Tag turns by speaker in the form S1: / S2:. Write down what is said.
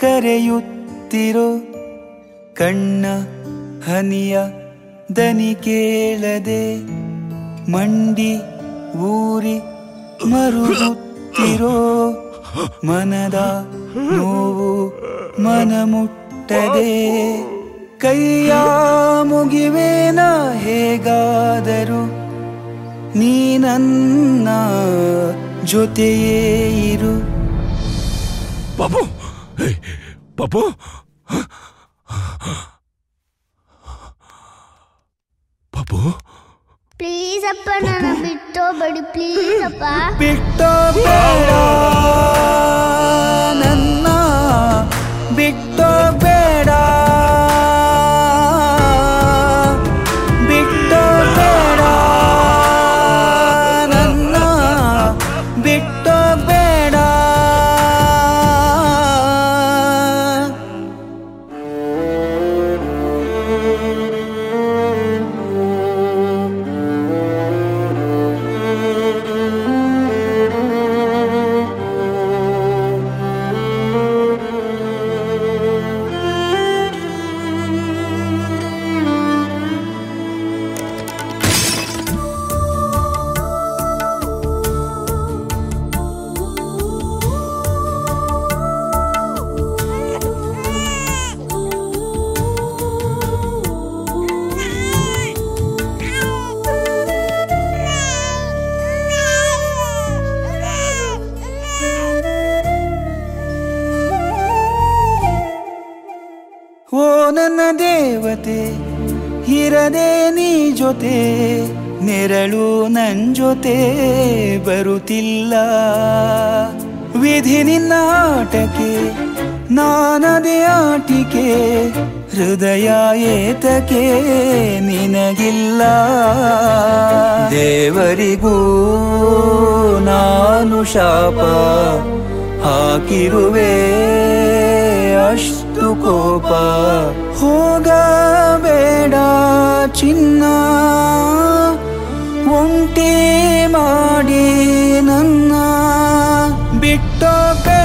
S1: ಕರೆಯುತ್ತಿರೋ ಕಣ್ಣ ಹನಿಯ ದನಿ ಕೇಳದೆ ಮಂಡಿ ಊರಿ ಮರುಗುತ್ತಿರೋ ಮನದ ನೋವು ಮನ ಮುಟ್ಟದೆ ಕೈಯ ಮುಗಿವೇನ ಹೇಗಾದರೂ ನೀ ನನ್ನ ಜೊತೆಯೇ ಇರು
S2: ಪಾಪು ಹೇ, ಪಾಪು ಪಾಪು
S3: ಪ್ಲೀಸ್ ಅಪ್ಪ ನನ್ನ ಬಿಟ್ಟೋಗ್ಬೇಡಿ ಪ್ಲೀಸ್ ಅಪ್ಪ
S1: ಬಿಟ್ಟೋ ಬೇಡ ನನ್ನ ಬಿಟ್ಟೋ ಬೇಡ ಬಿಟ್ಟೋ ಬೇಡ ನನ್ನ ಬಿಟ್ಟೋ ಬೇಡ ಓ ನನ್ನ ದೇವತೆ ಇರದೆ ನೀ ಜೊತೆ ನೆರಳು ನನ್ ಜೊತೆ ಬರುತ್ತಿಲ್ಲ ವಿಧಿ ನಿನ್ನ ಆಟಕ್ಕೆ ನಾನದೇ ಆಟಿಕೆ ಹೃದಯ ಏತಕ್ಕೆ ನಿನಗಿಲ್ಲ ದೇವರಿಗೂ ನಾನು ಶಾಪ ಹಾಕಿರುವೆ ಅಷ್ಟು ಕೋಪ ಹೋಗಬೇಡ ಚಿನ್ನ ಒಂಟಿ ಮಾಡಿ ನನ್ನ ಬಿಟ್ಟೋ ಬೇಡ